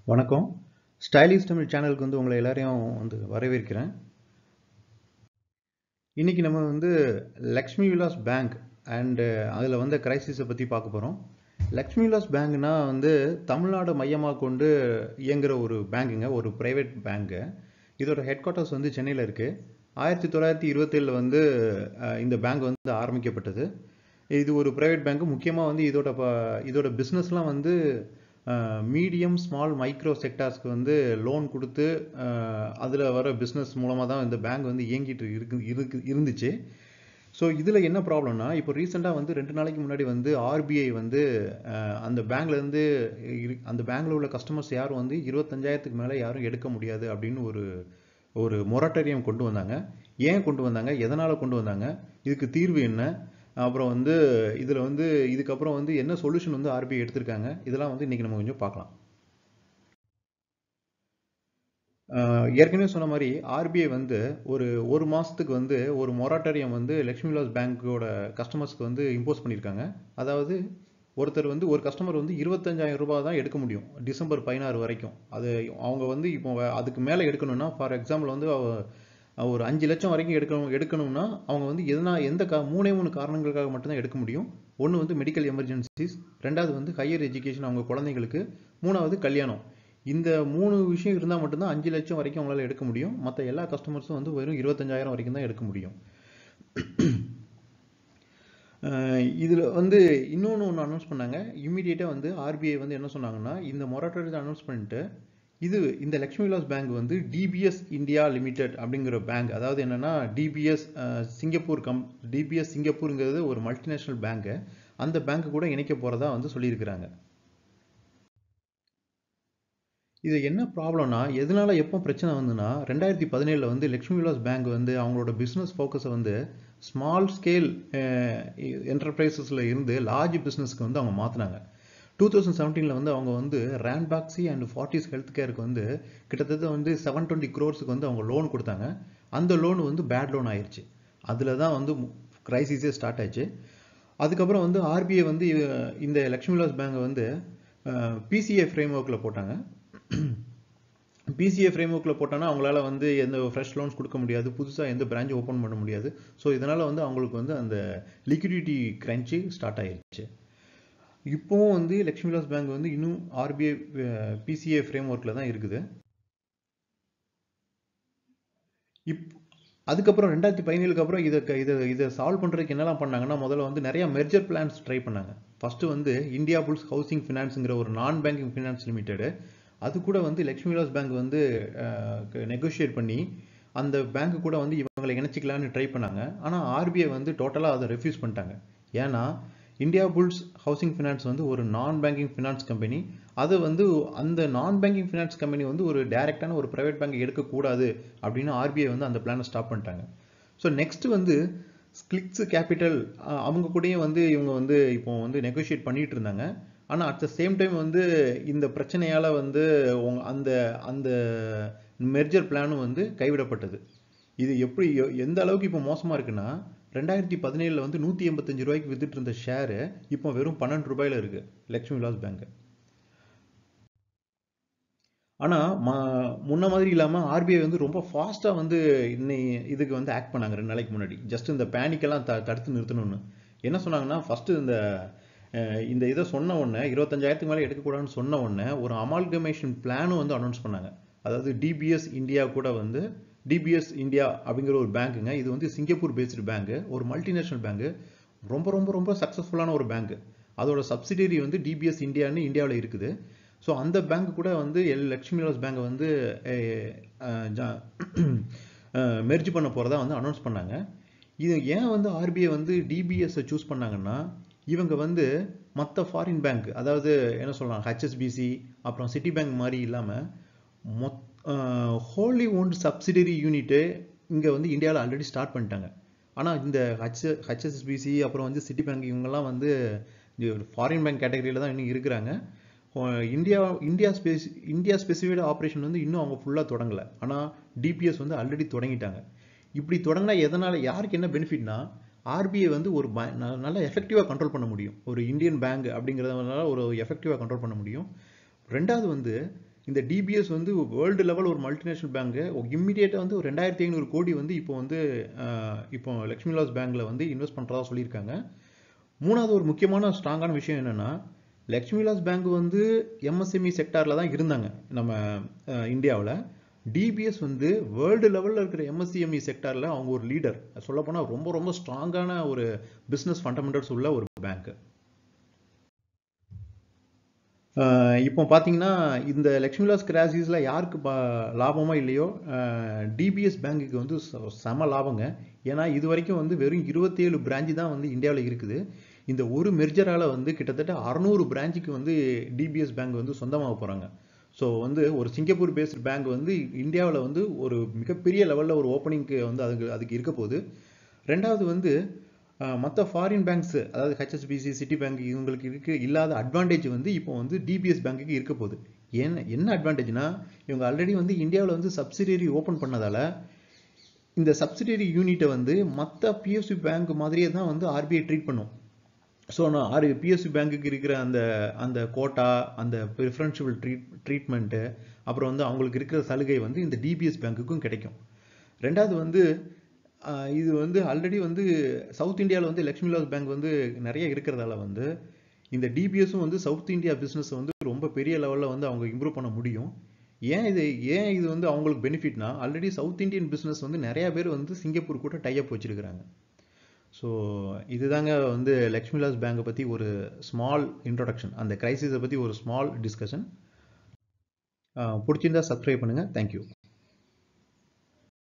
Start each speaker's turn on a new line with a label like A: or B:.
A: வணக்கம் ஸ்டைலிஷ் தமிழ் சேனலுக்கு வந்து உங்களை எல்லாரையும் வந்து வரவேற்கிறேன் இன்னைக்கு நம்ம வந்து லக்ஷ்மி விலாஸ் பேங்க் அண்டு அதில் வந்த கிரைசிஸை பற்றி பார்க்க போகிறோம் லக்ஷ்மி விலாஸ் பேங்க்னா வந்து தமிழ்நாடு மையமாக கொண்டு இயங்குகிற ஒரு பேங்குங்க ஒரு ப்ரைவேட் பேங்க்கு இதோட ஹெட் குவார்ட்டர்ஸ் வந்து சென்னையில் இருக்குது ஆயிரத்தி தொள்ளாயிரத்தி இருபத்தேழில் வந்து அஹ், இந்த பேங்க் வந்து ஆரம்பிக்கப்பட்டது இது ஒரு ப்ரைவேட் பேங்க் முக்கியமாக வந்து இதோட ப- இதோட பிஸ்னஸ்லாம் வந்து மீடியம் ஸ்மால் மைக்ரோ செக்டார்ஸ்க்கு வந்து லோன் கொடுத்து அதில் வர பிஸ்னஸ் மூலமாக தான் இந்த பேங்க் வந்து இயங்கிட்டு இருக்கு இருக்கு இருந்துச்சு ஸோ இதில் என்ன ப்ராப்ளம்னா இப்போ ரீசெண்டாக வந்து ரெண்டு நாளைக்கு முன்னாடி வந்து ஆர்பிஐ வந்து அஹ், அந்த பேங்க்லேருந்து அந்த பேங்க்ல உள்ள கஸ்டமர்ஸ் யாரும் வந்து இருபத்தஞ்சாயிரத்துக்கு மேலே யாரும் எடுக்க முடியாது அப்படின்னு ஒரு ஒரு மொரட்டரியம் கொண்டு வந்தாங்க ஏன் கொண்டு வந்தாங்க எதனால் கொண்டு வந்தாங்க இதுக்கு தீர்வு என்ன அப்புறம் வந்து இதில் வந்து இதுக்கப்புறம் வந்து என்ன சொல்யூஷன் வந்து ஆர்பிஐ எடுத்திருக்காங்க இதெல்லாம் வந்து இன்றைக்கி நம்ம கொஞ்சம் பார்க்கலாம் ஆஹ் ஏற்கனவே சொன்ன மாதிரி ஆர்பிஐ வந்து ஒரு ஒரு மாதத்துக்கு வந்து ஒரு மொராட்டரியம் வந்து லக்ஷ்மி விலாஸ் பேங்க்கோட கஸ்டமர்ஸ்க்கு வந்து இம்போஸ் பண்ணியிருக்காங்க அதாவது ஒருத்தர் வந்து ஒரு கஸ்டமர் வந்து இருபத்தஞ்சாயிரம் ரூபாய் தான் எடுக்க முடியும் டிசம்பர் பதினாறு வரைக்கும் அது அவங்க வந்து இப்போ வ- அதுக்கு மேலே எடுக்கணும்னா ஃபார் எக்ஸாம்பிள் வந்து அவ- ஒரு அஞ்சு லட்சம் வரைக்கும் எடுக்கணும் எடுக்கணும்னா அவங்க வந்து எதனா எந்த கா மூணே மூணு காரணங்களுக்காக மட்டும்தான் எடுக்க முடியும் ஒன்று வந்து மெடிக்கல் எமர்ஜென்சிஸ் ரெண்டாவது வந்து ஹையர் எஜுகேஷன் அவங்க குழந்தைங்களுக்கு மூணாவது கல்யாணம் இந்த மூணு விஷயம் இருந்தால் மட்டும்தான் அஞ்சு லட்சம் வரைக்கும் அவங்களால எடுக்க முடியும் மற்ற எல்லா கஸ்டமர்ஸும் வந்து வெறும் இருபத்தஞ்சாயிரம் வரைக்கும் தான் எடுக்க முடியும் இதில் வந்து இன்னொன்று ஒன்று அனௌன்ஸ் பண்ணாங்க இம்மிடியேட்டாக வந்து ஆர்பிஐ வந்து என்ன சொன்னாங்கன்னா இந்த மொரட்டரி அனௌன்ஸ் பண்ணிட்டு இது இந்த லக்ஷ்மி விலாஸ் பேங்க் வந்து டிபிஎஸ் இந்தியா லிமிடெட் அப்படிங்கிற பேங்க் அதாவது என்னன்னா டிபிஎஸ் சிங்கப்பூர் கம் டிபிஎஸ் சிங்கப்பூருங்கிறது ஒரு மல்டிநேஷனல் பேங்க்கு அந்த பேங்க் கூட இணைக்க போகிறதா வந்து சொல்லியிருக்கிறாங்க இது என்ன ப்ராப்ளம்னா எதனால எப்போ பிரச்சனை வந்துன்னா ரெண்டாயிரத்தி பதினேழில் வந்து லக்ஷ்மி விலாஸ் பேங்க் வந்து அவங்களோட பிஸ்னஸ் ஃபோக்கஸை வந்து ஸ்மால் ஸ்கேல் என்டர்பிரைசஸில் இருந்து லார்ஜ் பிஸ்னஸ்க்கு வந்து அவங்க மாற்றினாங்க டூ தௌசண்ட் செவன்டீனில் வந்து அவங்க வந்து ரேன்பாக்ஸி அண்ட் ஃபார்ட்டிஸ் ஹெல்த் கேருக்கு வந்து கிட்டத்தட்ட வந்து செவன் டுவெண்ட்டி க்ரோர்ஸுக்கு வந்து அவங்க லோன் கொடுத்தாங்க அந்த லோன் வந்து பேட் லோன் ஆயிருச்சு அதில் தான் வந்து கிரைசிஸே ஸ்டார்ட் ஆச்சு அதுக்கப்புறம் வந்து ஆர்பிஐ வந்து இவ- இந்த லக்ஷ்மி விலாஸ் பேங்கை வந்து பிசிஏ ஃப்ரேம் ஒர்க்கில் போட்டாங்க பிசிஏ ஃப்ரேம் ஒர்க்கில் போட்டாங்கன்னா அவங்களால வந்து எந்த ஃப்ரெஷ் லோன்ஸ் கொடுக்க முடியாது புதுசாக எந்த பிரான்ச் ஓப்பன் பண்ண முடியாது ஸோ இதனால் வந்து அவங்களுக்கு வந்து அந்த லிக்விடிட்டி கிரன்ச்சு ஸ்டார்ட் ஆயிருச்சு இப்போவும் வந்து லக்ஷ்மி விலாஸ் பேங்க் வந்து இன்னும் ஆர்பிஐ பிசிஏ ஃப்ரேம் ஒர்க்கில் தான் இருக்குது இப் அதுக்கப்புறம் ரெண்டாயிரத்தி பதினேழுக்கு அப்புறம் இதை க- இதை இதை சால்வ் பண்ணுறதுக்கு என்னெல்லாம் பண்ணாங்கன்னா முதல்ல வந்து நிறைய மெர்ஜர் பிளான்ஸ் ட்ரை பண்ணாங்க ஃபர்ஸ்ட்டு வந்து இந்தியா புல்ஸ் ஹவுசிங் ஃபினான்ஸுங்கிற ஒரு நான் பேங்கிங் ஃபினான்ஸ் லிமிடெடு அது கூட வந்து லக்ஷ்மி விலாஸ் பேங்க் வந்து நெகோஷியேட் பண்ணி அந்த பேங்க் கூட வந்து இவங்களை இணைச்சிக்கலான்னு ட்ரை பண்ணாங்க ஆனால் ஆர்பிஐ வந்து டோட்டலாக அதை ரெஃப்யூஸ் பண்ணிட்டாங்க ஏன்னா இந்தியா புல்ஸ் ஹவுசிங் ஃபினான்ஸ் வந்து ஒரு நான் பேங்கிங் ஃபினான்ஸ் கம்பெனி அது வந்து அந்த நான் பேங்கிங் ஃபினான்ஸ் கம்பெனி வந்து ஒரு டைரக்டான ஒரு ப்ரைவேட் பேங்க் எடுக்கக்கூடாது அப்படின்னு ஆர்பிஐ வந்து அந்த பிளானை ஸ்டாப் பண்ணிட்டாங்க ஸோ நெக்ஸ்ட் வந்து ஸ்கிளிக்ஸ் கேபிட்டல் அவங்க கூடயும் வந்து இவங்க வந்து இப்போ வந்து நெகோஷியேட் பண்ணிட்டு இருந்தாங்க ஆனால் அட் த சேம் டைம் வந்து இந்த பிரச்சனையால் வந்து உங்க- அந்த அந்த மெர்ஜர் பிளானும் வந்து கைவிடப்பட்டது இது எப்படி எ- எந்த அளவுக்கு இப்போ மோசமாக இருக்குன்னா ரெண்டாயிரத்தி பதினேழில் வந்து நூற்றி எண்பத்தஞ்சு ரூபாய்க்கு வித்துட்டு இருந்த ஷேரு இப்போ வெறும் பன்னெண்டு ரூபாயில இருக்கு லக்ஷ்மி விலாஸ் பேங்க் ஆனால் ம முன்ன மாதிரி இல்லாமல் ஆர்பிஐ வந்து ரொம்ப ஃபாஸ்ட்டாக வந்து இன்னை இதுக்கு வந்து ஆக்ட் பண்ணாங்க ரெண்டு நாளைக்கு முன்னாடி ஜஸ்ட் இந்த பேனிக்கெல்லாம் த தடுத்து நிறுத்தணும்னு என்ன சொன்னாங்கன்னா ஃபஸ்ட்டு இந்த அஹ், இந்த இதை சொன்ன உடனே இருபத்தஞ்சாயிரத்துக்கு மேலே எடுக்கக்கூடாதுன்னு சொன்ன உடனே ஒரு அமால்கமேஷன் பிளானும் வந்து அனௌன்ஸ் பண்ணாங்க அதாவது டிபிஎஸ் இந்தியா கூட வந்து டிபிஎஸ் இந்தியா அப்படிங்கிற ஒரு பேங்க்குங்க இது வந்து சிங்கப்பூர் பேஸ்டு பேங்க் ஒரு மல்டிநேஷனல் பேங்க் ரொம்ப ரொம்ப ரொம்ப சக்ஸஸ்ஃபுல்லான ஒரு பேங்க் அதோட சப்சிடரி வந்து டிபிஎஸ் இந்தியான்னு இந்தியாவில் இருக்குது ஸோ அந்த பேங்க் கூட வந்து எல் லக்ஷ்மி விலாஸ் பேங்கை வந்து மெர்ஜ் பண்ண போகிறதா வந்து அனௌன்ஸ் பண்ணாங்க இது ஏன் வந்து ஆர்பிஐ வந்து டிபிஎஸ்ஸை சூஸ் பண்ணாங்கன்னா இவங்க வந்து மற்ற ஃபாரின் பேங்க் அதாவது என்ன சொல்லலாம் ஹெச்எஸ்பிசி அப்புறம் சிட்டி பேங்க் மாதிரி இல்லாமல் மொத் ஹோலி ஓன்ட் சப்சிடரி யூனிட்டு இங்கே வந்து இந்தியாவில் ஆல்ரெடி ஸ்டார்ட் பண்ணிட்டாங்க ஆனால் இந்த ஹச் ஹெச்எஸ்பிசி அப்புறம் வந்து சிட்டி பேங்க் இவங்கெல்லாம் வந்து ஃபாரின் பேங்க் கேட்டகரியில் தான் இன்னும் இருக்கிறாங்க ah India India spec India specified operation வந்து இன்னும் அவங்க ஃபுல்லாக தொடங்கலை ஆனால் டிபிஎஸ் வந்து ஆல்ரெடி தொடங்கிட்டாங்க இப்படி தொடங்கினா எதனால் யாருக்கு என்ன பெனிஃபிட்னா ஆர்பிஐ வந்து ஒரு ப- ந- நல்லா எஃபெக்டிவாக கண்ட்ரோல் பண்ண முடியும் ஒரு இந்தியன் பேங்க் அப்படிங்கிறதுனால ஒரு எஃபெக்டிவாக கண்ட்ரோல் பண்ண முடியும் ரெண்டாவது வந்து இந்த டிபிஎஸ் வந்து வேர்ல்டு லெவல் ஒரு மல்டிநேஷனல் பேங்க்கு இம்மிடியேட்டாக வந்து ஒரு ரெண்டாயிரத்தி ஐநூறு கோடி வந்து இப்போ வந்து அஹ், இப்போ லக்ஷ்மி விலாஸ் பேங்க்கில் வந்து இன்வெஸ்ட் பண்ணுறதா சொல்லியிருக்காங்க மூணாவது ஒரு முக்கியமான ஸ்ட்ராங்கான விஷயம் என்னென்னா லக்ஷ்மி விலாஸ் பேங்க் வந்து எம்எஸ்எம்இ செக்டாரில் தான் இருந்தாங்க நம்ம இந்தியாவில் டிபிஎஸ் வந்து வேர்ல்டு லெவலில் இருக்கிற எம்எஸ்சிஎம்இ செக்டாரில் அவங்க ஒரு லீடர் சொல்லப்போனால் ரொம்ப ரொம்ப ஸ்ட்ராங்கான ஒரு பிஸ்னஸ் ஃபண்டமெண்டல்ஸ் உள்ள ஒரு பேங்க் இப்போ பார்த்தீங்கன்னா இந்த லக்ஷ்மி விலாஸ் கிராசிஸில் யாருக்கு பா லாபமோ இல்லையோ டிபிஎஸ் பேங்குக்கு வந்து ச- செம லாபங்க ஏன்னா இது வரைக்கும் வந்து வெறும் இருபத்தேழு பிரான்ச்சு தான் வந்து இந்தியாவில் இருக்குது இந்த ஒரு மெர்ஜரால் வந்து கிட்டத்தட்ட அறநூறு பிரான்ச்சுக்கு வந்து டிபிஎஸ் பேங்க் வந்து சொந்தமாக போகிறாங்க ஸோ வந்து ஒரு சிங்கப்பூர் பேஸ்ட் பேங்க் வந்து இந்தியாவில் வந்து ஒரு மிகப்பெரிய லெவலில் ஒரு ஓப்பனிங்க்கு வந்து அதுக்கு அதுக்கு இருக்க போகுது ரெண்டாவது வந்து மற்ற ஃபாரின் பேங்க்ஸ் அதாவது ஹெச்எஸ்பிசி சிட்டி பேங்க் இவங்களுக்கு இருக்கு இல்லாத அட்வான்டேஜ் வந்து இப்போ வந்து டிபிஎஸ் பேங்க்குக்கு இருக்க போகுது என்ன என்ன அட்வான்டேஜ்னா இவங்க ஆல்ரெடி வந்து இந்தியாவில் வந்து சப்சிடரி ஓப்பன் பண்ணதால இந்த சப்சிடரி யூனிட்டை வந்து மற்ற பிஎஸ்சி பேங்க் மாதிரியே தான் வந்து ஆர்பிஐ ட்ரீட் பண்ணும் ஸோ நான் ஆர் பிஎஸ்சி பேங்க்குக்கு இருக்கிற அந்த அந்த கோட்டா அந்த ப்ரிஃபரன்ஷியல் ட்ரீட் ட்ரீட்மெண்ட்டு அப்புறம் வந்து அவங்களுக்கு இருக்கிற சலுகை வந்து இந்த டிபிஎஸ் பேங்க்குக்கும் கிடைக்கும் ரெண்டாவது வந்து ஆஹ், இது வந்து ஆல்ரெடி வந்து சவுத் இந்தியாவில் வந்து லக்ஷ்மி விலாஸ் பேங்க் வந்து நிறைய இருக்கிறதால வந்து இந்த டிபிஎஸும் வந்து சவுத் இந்தியா பிஸ்னஸ் வந்து ரொம்ப பெரிய லெவலில் வந்து அவங்க இம்ப்ரூவ் பண்ண முடியும் ஏன் இது ஏன் இது வந்து அவங்களுக்கு பெனிஃபிட்னா ஆல்ரெடி சவுத் இந்தியன் பிஸ்னஸ் வந்து நிறைய பேர் வந்து சிங்கப்பூர் கூட டைப் வச்சிருக்கிறாங்க ஸோ இதுதாங்க வந்து லக்ஷ்மி விலாஸ் பேங்கை பற்றி ஒரு ஸ்மால் இன்ட்ரோடக்ஷன் அந்த கிரைசிஸை பற்றி ஒரு ஸ்மால் டிஸ்கஷன் பிடிச்சிருந்தா சப்ஸ்கிரைப் பண்ணுங்கள் தேங்க்யூ